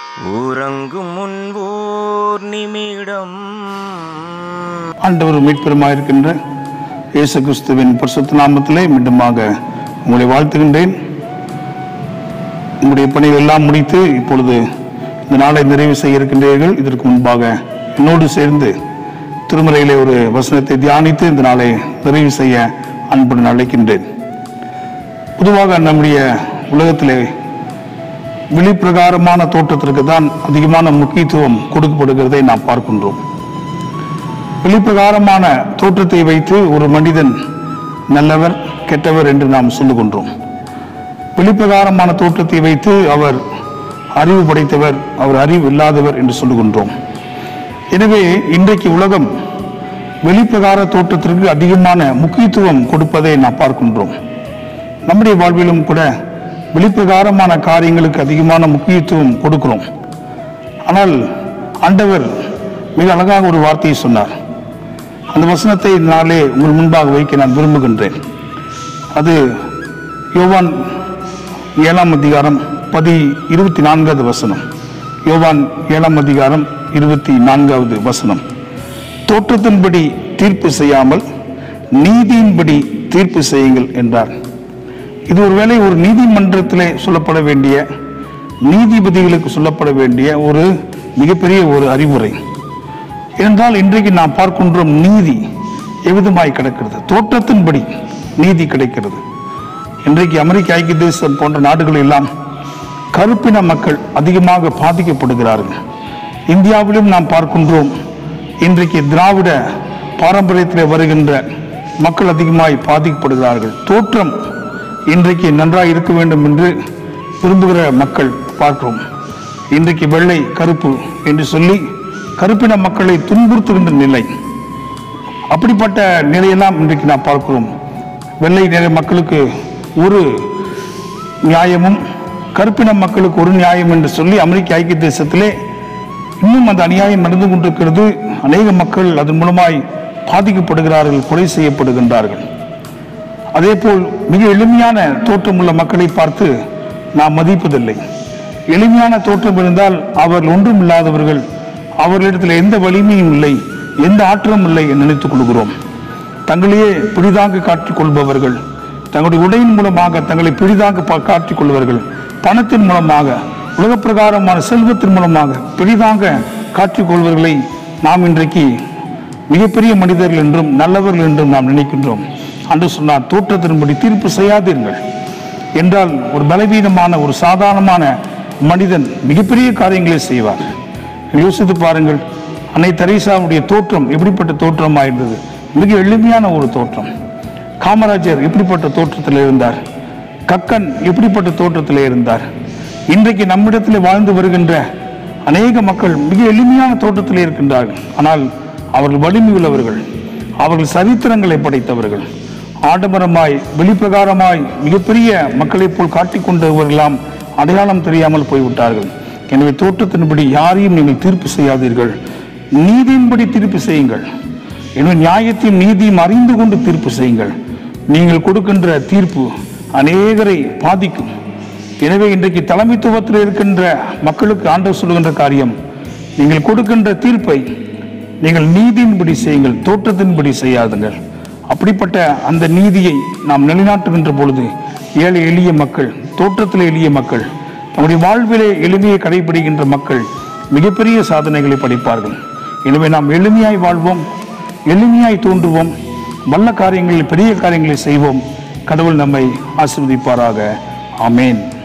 உறங்கும் முன்போர் நிமிடம் ஆண்டவர் மீட்பெருமாக இருக்கின்ற இயேசு கிறிஸ்துவின் பரிசுத்த நாமத்திலே மீண்டுமாக உங்களை வாழ்த்துகின்றேன் உங்களுடைய பணிகள் எல்லாம் முடித்து இப்பொழுது இந்த நாளை நிறைவு செய்ய இருக்கின்றீர்கள் இதற்கு முன்பாக என்னோடு சேர்ந்து திருமறையிலே ஒரு வசனத்தை தியானித்து இந்த நாளை நிறைவு செய்ய அன்புடன் அழைக்கின்றேன் பொதுவாக நம்முடைய உலகத்திலே வெளிப்பிரகாரமான தோற்றத்திற்கு தான் அதிகமான முக்கியத்துவம் கொடுக்கப்படுகிறதை நாம் பார்க்கின்றோம் வெளிப்பிரகாரமான தோற்றத்தை வைத்து ஒரு மனிதன் நல்லவர் கெட்டவர் என்று நாம் சொல்லுகின்றோம் வெளிப்பிரகாரமான தோற்றத்தை வைத்து அவர் அறிவு படைத்தவர் அவர் அறிவு இல்லாதவர் என்று சொல்லுகின்றோம் எனவே இன்றைக்கு உலகம் வெளிப்பிரகார தோற்றத்திற்கு அதிகமான முக்கியத்துவம் கொடுப்பதை நாம் பார்க்கின்றோம் நம்முடைய வாழ்விலும் கூட வெளிப்பிரகாரமான காரியங்களுக்கு அதிகமான முக்கியத்துவம் கொடுக்கிறோம் ஆனால் ஆண்டவர் மிக அழகாக ஒரு வார்த்தையை சொன்னார் அந்த வசனத்தை நாளே உங்கள் முன்பாக வைக்க நான் விரும்புகின்றேன் அது யோவான் ஏழாம் அதிகாரம் பதி இருபத்தி நான்காவது வசனம் யோவான் ஏழாம் அதிகாரம் இருபத்தி நான்காவது வசனம் தோற்றத்தின்படி தீர்ப்பு செய்யாமல் நீதியின்படி தீர்ப்பு செய்யுங்கள் என்றார் இது ஒருவேளை ஒரு நீதிமன்றத்திலே சொல்லப்பட வேண்டிய நீதிபதிகளுக்கு சொல்லப்பட வேண்டிய ஒரு மிகப்பெரிய ஒரு அறிவுரை என்றால் இன்றைக்கு நாம் பார்க்கின்றோம் நீதி எவ்விதமாய் கிடக்கிறது தோற்றத்தின்படி நீதி கிடைக்கிறது இன்றைக்கு அமெரிக்க ஐக்கிய தேசம் போன்ற நாடுகள் எல்லாம் கருப்பின மக்கள் அதிகமாக பாதிக்கப்படுகிறார்கள் இந்தியாவிலும் நாம் பார்க்கின்றோம் இன்றைக்கு திராவிட பாரம்பரியத்தில் வருகின்ற மக்கள் அதிகமாய் பாதிக்கப்படுகிறார்கள் தோற்றம் இன்றைக்கு நன்றாக இருக்க வேண்டும் என்று விரும்புகிற மக்கள் பார்க்கிறோம் இன்றைக்கு வெள்ளை கருப்பு என்று சொல்லி கருப்பின மக்களை துன்புறுத்துகின்ற நிலை அப்படிப்பட்ட நிலையெல்லாம் இன்றைக்கு நாம் பார்க்கிறோம் வெள்ளை நிற மக்களுக்கு ஒரு நியாயமும் கருப்பின மக்களுக்கு ஒரு நியாயம் என்று சொல்லி அமெரிக்க ஐக்கிய தேசத்திலே இன்னும் அந்த அநியாயம் நடந்து கொண்டிருக்கிறது அநேக மக்கள் அதன் மூலமாய் பாதிக்கப்படுகிறார்கள் கொலை செய்யப்படுகின்றார்கள் அதேபோல் மிக எளிமையான தோற்றமுள்ள மக்களை பார்த்து நாம் மதிப்பதில்லை எளிமையான தோற்றம் இருந்தால் அவர்கள் ஒன்றும் இல்லாதவர்கள் அவர்களிடத்தில் எந்த வலிமையும் இல்லை எந்த ஆற்றலும் இல்லை என்று நினைத்துக் கொள்கிறோம் தங்களையே பிடிதாக காட்டிக் கொள்பவர்கள் தங்களுடைய உடையின் மூலமாக தங்களை பிடிதாக பா- காட்டிக் கொள்வார்கள் பணத்தின் மூலமாக உலக பிரகாரமான செல்வத்தின் மூலமாக பெரிதாக காட்டிக் கொள்வர்களை நாம் இன்றைக்கு மிகப்பெரிய மனிதர்கள் என்றும் நல்லவர்கள் என்றும் நாம் நினைக்கின்றோம் அன்று சொன்னார் தோற்றத்தின்படி தீர்ப்பு செய்யாதீர்கள் என்றால் ஒரு பலவீனமான ஒரு சாதாரணமான மனிதன் மிகப்பெரிய காரியங்களை செய்வார் யோசித்து பாருங்கள் அன்னை தெரேசாவுடைய தோற்றம் எப்படிப்பட்ட தோற்றமாக இருந்தது மிக எளிமையான ஒரு தோற்றம் காமராஜர் எப்படிப்பட்ட தோற்றத்தில் இருந்தார் கக்கன் எப்படிப்பட்ட தோற்றத்தில் இருந்தார் இன்றைக்கு நம்மிடத்தில் வாழ்ந்து வருகின்ற அநேக மக்கள் மிக எளிமையான தோற்றத்தில் இருக்கின்றார்கள் ஆனால் அவர்கள் வலிமை உள்ளவர்கள் அவர்கள் சரித்திரங்களை படைத்தவர்கள் ஆடம்பரமாய் வெளிப்பிரகாரமாய் மிகப்பெரிய மக்களைப் போல் காட்டிக் கொண்டவர்களாம் அடையாளம் தெரியாமல் போய்விட்டார்கள் எனவே தோற்றத்தின்படி யாரையும் நீங்கள் தீர்ப்பு செய்யாதீர்கள் நீதியின்படி தீர்ப்பு செய்யுங்கள் எனவே நியாயத்தையும் நீதியும் அறிந்து கொண்டு தீர்ப்பு செய்யுங்கள் நீங்கள் கொடுக்கின்ற தீர்ப்பு அநேகரை பாதிக்கும் எனவே இன்றைக்கு தலைமைத்துவத்தில் இருக்கின்ற மக்களுக்கு ஆண்டவர் சொல்லுகின்ற காரியம் நீங்கள் கொடுக்கின்ற தீர்ப்பை நீங்கள் நீதியின்படி செய்யுங்கள் தோற்றத்தின்படி செய்யாதுங்கள் அப்படிப்பட்ட அந்த நீதியை நாம் நிலைநாட்டுகின்ற பொழுது ஏழை எளிய மக்கள் தோற்றத்தில் எளிய மக்கள் தங்களுடைய வாழ்விலே எளிமையை கடைபிடிக்கின்ற மக்கள் மிகப்பெரிய சாதனைகளை படைப்பார்கள் எனவே நாம் எளிமையாய் வாழ்வோம் எளிமையாய் தோன்றுவோம் வல்ல காரியங்களில் பெரிய காரியங்களை செய்வோம் கடவுள் நம்மை ஆசீர்வதிப்பாராக ஆமேன்